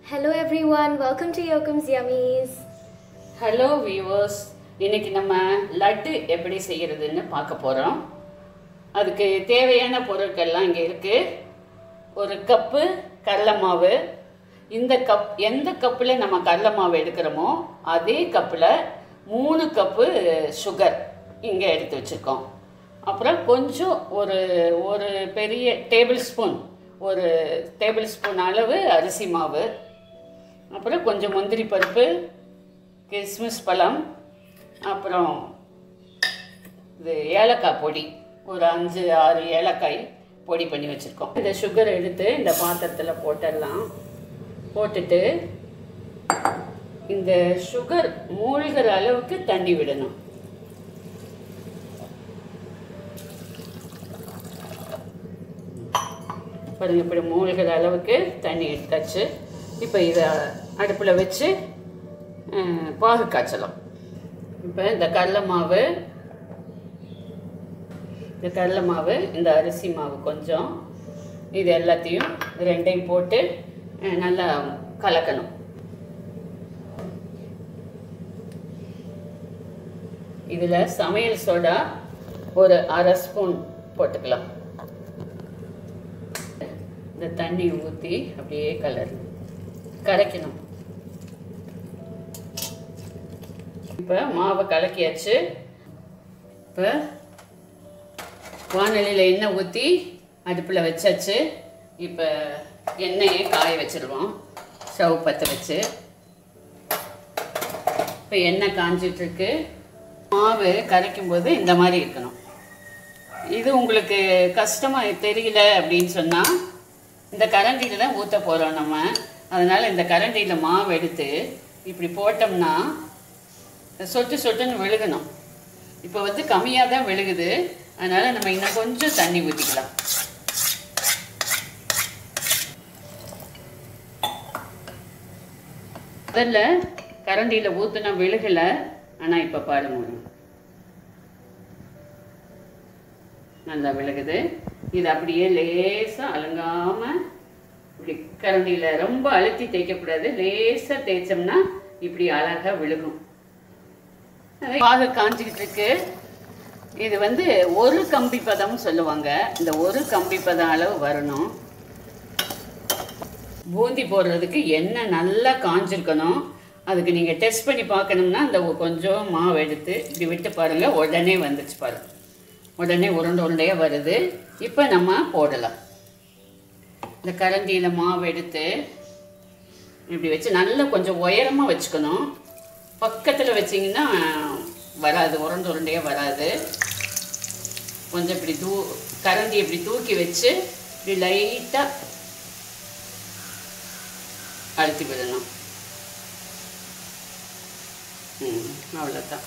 Hello everyone, welcome to Yokum's Yummies. Hello viewers இன்னைக்கு நம்ம லட்டு எப்படி செய்கிறதுன்னு பார்க்க போகிறோம் அதுக்கு தேவையான பொருட்கள்லாம் இங்கே இருக்குது ஒரு கப்பு கடலை மாவு இந்த கப் எந்த கப்பில் நம்ம கடலை மாவு எடுக்கிறோமோ அதே கப்பில் மூணு கப்பு சுகர் இங்கே எடுத்து வச்சுருக்கோம் அப்புறம் கொஞ்சம் ஒரு ஒரு பெரிய டேபிள் ஸ்பூன் ஒரு டேபிள் ஸ்பூன் அளவு அரிசி மாவு அப்புறம் கொஞ்சம் முந்திரி பருப்பு கிஸ்மிஸ் பழம் அப்புறம் இது ஏலக்காய் பொடி ஒரு அஞ்சு ஆறு ஏலக்காய் பொடி பண்ணி வச்சுருக்கோம் இந்த சுகர் எடுத்து இந்த பாத்திரத்தில் போட்டுடலாம் போட்டுட்டு இந்த சுகர் மூழ்கிற அளவுக்கு தண்ணி விடணும் பாருங்க இப்படி மூழ்கிற அளவுக்கு தண்ணி எடுத்தாச்சு இப்போ இதை அடுப்பில் வச்சு அஹ், பாகு காய்ச்சலாம் இப்போ இந்த கடலை மாவு இந்த கடலை மாவு இந்த அரிசி மாவு கொஞ்சம் இது எல்லாத்தையும் ரெண்டையும் போட்டு அஹ், நல்லா கலக்கணும் இதில் சமையல் சோடா ஒரு அரை ஸ்பூன் போட்டுக்கலாம் இந்த தண்ணி ஊற்றி அப்படியே கலர் கரைக்கணும் இப்போ மாவை கலக்கியாச்சு இப்போ வானொலியில் எண்ணெய் ஊற்றி அடுப்பில் வச்சாச்சு இப்போ எண்ணெயை காய வச்சிருவோம் ஸ்டவ் பற்ற வச்சு இப்போ எண்ணெய் காஞ்சிட்ருக்கு மாவு கரைக்கும் போது இந்த மாதிரி இருக்கணும் இது உங்களுக்கு கஷ்டமாக தெரியல அப்படின்னு சொன்னால் இந்த கரண்டியில் தான் ஊற்ற போகிறோம் நம்ம அதனால் இந்த கரண்டியில் மாவு எடுத்து இப்படி போட்டோம்னா சொட்டு சொட்டுன்னு விழுகணும் இப்போ வந்து கம்மியாக தான் விழுகுது அதனால் நம்ம இன்னும் கொஞ்சம் தண்ணி ஊற்றிக்கலாம் முதல்ல கரண்டியில் ஊற்றுனா விழுகலை ஆனால் இப்போ பாருங்க நல்லா விழுகுது இது அப்படியே லேசாக அலங்காமல் இப்படி கரண்டியில் ரொம்ப அழுத்தி தேய்க்கக்கூடாது லேசாக தேய்ச்சோம்னா இப்படி அழகாக விழுகும் பாகு காஞ்சிக்கிட்டு இருக்கு இது வந்து ஒரு கம்பி பதம் சொல்லுவாங்க இந்த ஒரு கம்பி பதம் அளவு வரணும் பூந்தி போடுறதுக்கு எண்ணெய் நல்லா காஞ்சிருக்கணும் அதுக்கு நீங்கள் டெஸ்ட் பண்ணி பார்க்கணும்னா அந்த ஒ- கொஞ்சம் மாவு எடுத்து இப்படி விட்டு பாருங்கள் உடனே வந்துச்சு பாருங்க உடனே உருண்டை உருண்டையாக வருது இப்போ நம்ம போடலாம் இந்த கரண்டியில் மாவு எடுத்து இப்படி வச்சு நல்லா கொஞ்சம் உயரமாக வச்சுக்கணும் பக்கத்தில் வச்சிங்கன்னா வராது உருண்டை உருண்டையாக வராது கொஞ்சம் இப்படி தூ கரண்டி இப்படி தூக்கி வச்சு இப்படி லைட்டாக அழுத்தி விடணும் ம் அவ்வளோதான்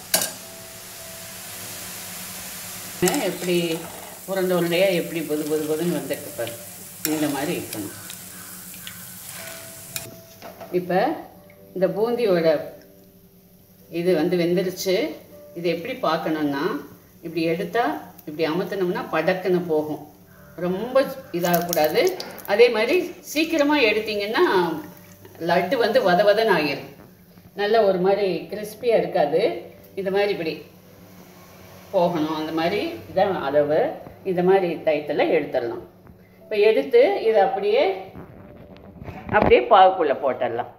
எப்படி உருண்டை உருண்டையாக எப்படி பொது பொது பொதுன்னு வந்திருக்கு பாரு இந்த மாதிரி இருக்கணும் இப்போ இந்த பூந்தியோட இது வந்து வெந்துருச்சு இது எப்படி பார்க்கணுன்னா இப்படி எடுத்தால் இப்படி அமுத்தினோம்னா படக்குன்னு போகும் ரொம்ப இதாகக்கூடாது அதே மாதிரி சீக்கிரமாக எடுத்தீங்கன்னா லட்டு வந்து வத வதன்னு ஆகிரும் நல்ல ஒரு மாதிரி கிறிஸ்பியாக இருக்காது இந்த மாதிரி இப்படி போகணும் அந்த மாதிரி இதான் அளவு இந்த மாதிரி டயத்தில் எடுத்துடலாம் இப்போ எடுத்து இதை அப்படியே அப்படியே பாவுக்குள்ளே போட்டுடலாம்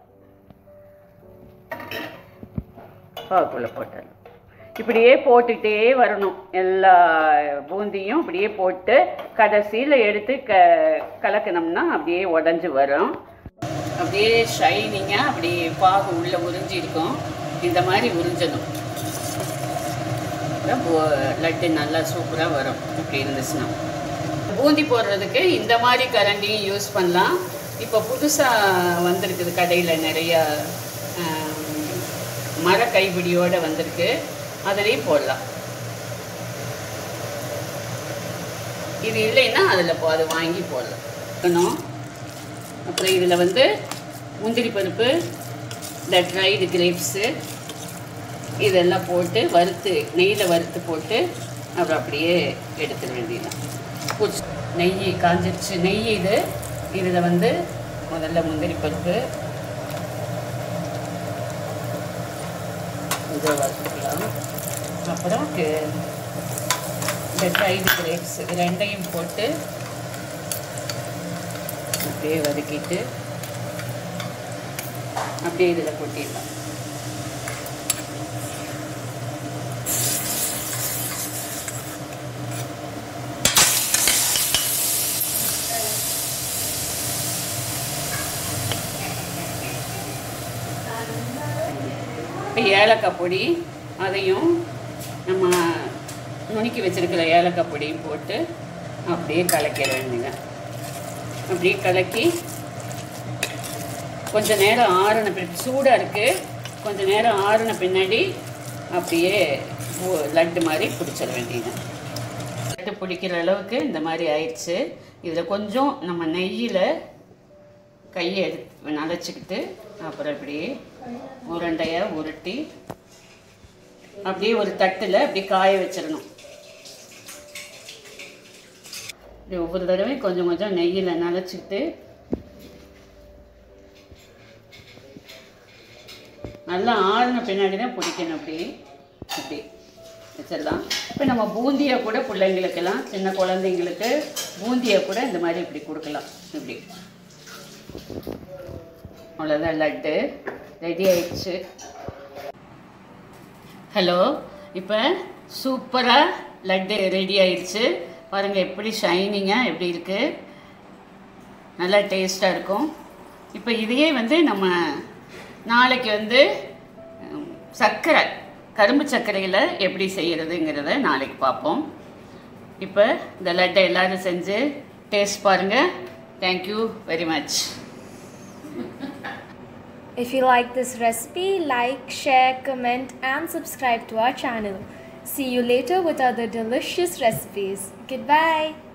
பாவுக்குள்ளே போட்டுடலாம் இப்படியே போட்டுக்கிட்டே வரணும் எல்லா பூந்தியும் இப்படியே போட்டு கடைசியில் எடுத்து க கலக்கினோம்னா அப்படியே உடஞ்சி வரும் அப்படியே ஷைனிங்காக அப்படி பாகு உள்ளே உறிஞ்சி இருக்கும் இந்த மாதிரி உறிஞ்சணும் அப்புறம் போ- லட்டு நல்லா சூப்பராக வரும் இப்படி இருந்துச்சுன்னா பூந்தி போடுறதுக்கு இந்த மாதிரி கரண்டியும் யூஸ் பண்ணலாம் இப்போ புதுசாக வந்திருக்குது கடையில் நிறைய ஆம், மர கைப்பிடியோடு வந்திருக்கு அதுலேயும் போடலாம் இது இல்லைன்னா அதில் போ அது வாங்கி போடலாம் இருக்கணும் அப்புறம் இதில் வந்து முந்திரி பருப்பு இந்த ட்ரைடு கிரேப்ஸு இதெல்லாம் போட்டு வறுத்து நெய்யில் வறுத்து போட்டு அப்புறம் அப்படியே எடுத்துட வேண்டியதான் பூச்சி நெய் காஞ்சிருச்சு நெய் இது இதில் வந்து முதல்ல முந்திரி பருப்பு கொஞ்சம் வறுத்துக்கலாம் அப்புறம் கு- இந்த ட்ரைடு கிரேப்ஸ் இது ரெண்டையும் போட்டு அப்படியே வதக்கிட்டு அப்படியே இதில் கொட்டிடலாம் இப்போ ஏலக்காய் பொடி அதையும் நம்ம நுணுக்கி வச்சிருக்கிற ஏலக்காய் பொடியும் போட்டு அப்படியே கலக்கிட வேண்டியது அப்படியே கலக்கி கொஞ்ச நேரம் ஆறின பின் சூடாக இருக்குது கொஞ்ச நேரம் ஆறின பின்னாடி அப்படியே ஊ- லட்டு மாதிரி பிடிச்சிட வேண்டியது லட்டு பிடிக்கிற அளவுக்கு இந்த மாதிரி ஆயிடுச்சு இதில் கொஞ்சம் நம்ம நெய்யில் கையை எடுத்து நனைச்சிக்கிட்டு அப்புறம் இப்படியே உருண்டையாக உருட்டி அப்படியே ஒரு தட்டில் அப்படியே காய வச்சிடணும் இப்படி ஒவ்வொரு தடவையும் கொஞ்சம் கொஞ்சம் நெய்யில் நனைச்சிக்கிட்டு நல்லா ஆறின பின்னாடி தான் பிடிக்கணும் அப்படி அப்படி வச்சிடலாம் இப்போ நம்ம பூந்தியை கூட பிள்ளைங்களுக்கெல்லாம் சின்ன குழந்தைங்களுக்கு பூந்தியை கூட இந்த மாதிரி இப்படி கொடுக்கலாம் இப்படி அவ்வளோதான் லட்டு ரெடி ஆயிடுச்சு ஹலோ இப்போ சூப்பராக லட்டு ரெடி ஆயிடுச்சு பாருங்கள் எப்படி ஷைனிங்காக எப்படி இருக்குது நல்லா டேஸ்ட்டாக இருக்கும் இப்போ இதையே வந்து நம்ம நாளைக்கு வந்து உம், சர்க்கரை கரும்பு சர்க்கரையில் எப்படி செய்கிறதுங்கிறத நாளைக்கு பார்ப்போம் இப்போ இந்த லட்டை எல்லோரும் செஞ்சு டேஸ்ட் பாருங்கள் thank you very much If you like this recipe, like, share, comment, and subscribe to our channel. See you later with other delicious recipes. Goodbye.